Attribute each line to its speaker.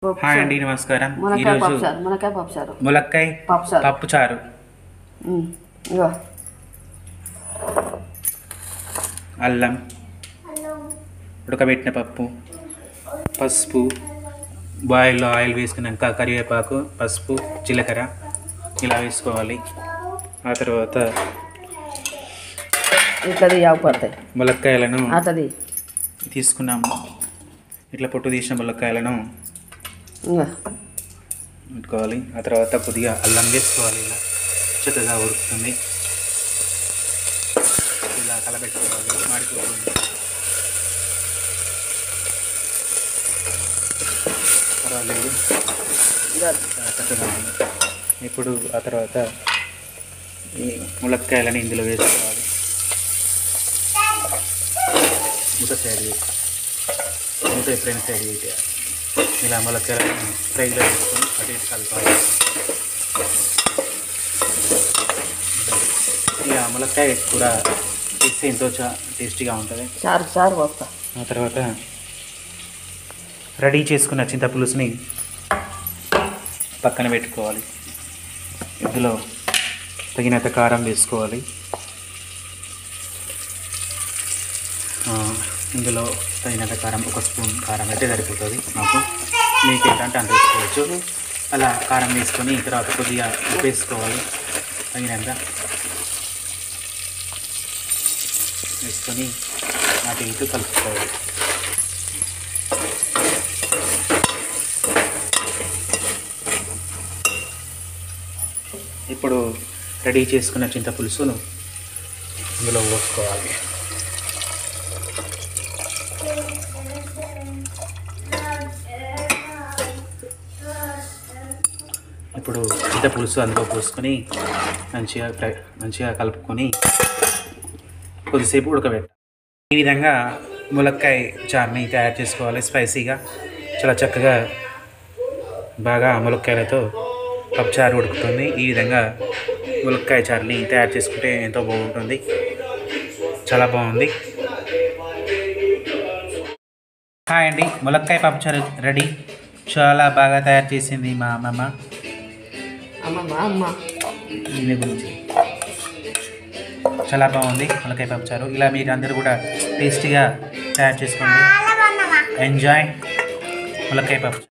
Speaker 1: hi అండి నమస్కారం
Speaker 2: మునక్కాయ
Speaker 1: ఈరోజు
Speaker 2: పప్పుచారు మునక్కాయ పప్పుచారు
Speaker 1: ములక్కాయ
Speaker 2: పప్పుచారు
Speaker 1: పప్పు చారు
Speaker 2: ఉమ్, ఇగో
Speaker 1: అల్లం ఉడకబెట్టిన పప్పు పసుపు బాయిల్లో ఆయిల్ వేసుకున్నాక కరివేపాకు పసుపు జీలకర్ర ఇలా వేసుకోవాలి ఆ తర్వాత
Speaker 2: ఇట్లది ఆగిపోతాయి
Speaker 1: ములక్కాయలను
Speaker 2: అతది
Speaker 1: తీసుకున్నాము ఇట్లా పొట్టు తీసిన ములక్కాయలను
Speaker 2: ఇంగో
Speaker 1: పెట్టుకోవాలి ఆ తర్వాత కొద్దిగా అల్లం వేసుకోవాలి ఇలా చక్కగా ఉడుకుతుంది ఇలా కలబెట్టుకోవాలి మాడిపోతుంది పర్వాలేదు
Speaker 2: ఇగో
Speaker 1: చాలా చక్కగా ఉంది ఇప్పుడు ఆ తర్వాత ఈ ములక్కాయలని ఇందులో వేసుకోవాలి మూత సైడ్ వేసి మూత ఎప్పుడైనా సైడ్ వేసేయాలి ఇలా ములక్కాయలను ఫ్రైలో వేసుకొని అటు ఇటు కలపాలి ఇక ములక్కాయ కూర చేస్తే ఎంతో చా టేస్టీగా ఉంటుంది
Speaker 2: చారు చారు పోస్తా
Speaker 1: ఆ తర్వాత రెడీ చేసుకున్న చింతపులుసుని పక్కన పెట్టుకోవాలి ఇందులో తగినంత కారం వేసుకోవాలి ఆ, ఇందులో తగినంత కారం ఒక స్పూన్ కారం అయితే సరిపోతుంది నాకు మీకు ఏంటంటే అంత వేసుకోవచ్చు అలా కారం వేసుకొని తర్వాత కొద్దిగా ఉప్పు వేసుకోవాలి తగినంత వేసుకొని అటు ఇటు కలుపుకోవాలి ఇప్పుడు రెడీ చేసుకున్న చింతపులుసును ఇందులో పోసుకోవాలి ఇప్పుడు చింతపులుసు అందులో పోసుకొని మంచిగా ఫ్రై మంచిగా కలుపుకొని కొద్దిసేపు ఉడకబెట్టాలి ఈ విధంగా ములక్కాయ చారుని తయారు చేసుకోవాలి స్పైసీగా చాలా చక్కగా బాగా ములక్కాయలతో పప్పుచారు ఉడుకుతుంది ఈ విధంగా ములక్కాయ చారుని తయారు చేసుకుంటే ఎంతో బాగుంటుంది చాలా బాగుంది హాయ్ అండి ములక్కాయ పప్పుచారు రెడీ చాలా బాగా తయారు చేసింది మా అమ్మమ్మ
Speaker 2: అమ్మమ్మ అమ్మ
Speaker 1: దీని గురించి చాలా బాగుంది ములక్కాయ పప్పుచారు ఇలా మీరు అందరూ కూడా టేస్టీగా తయారు చేసుకోండి ఎంజాయ్ ములక్కాయ పప్పు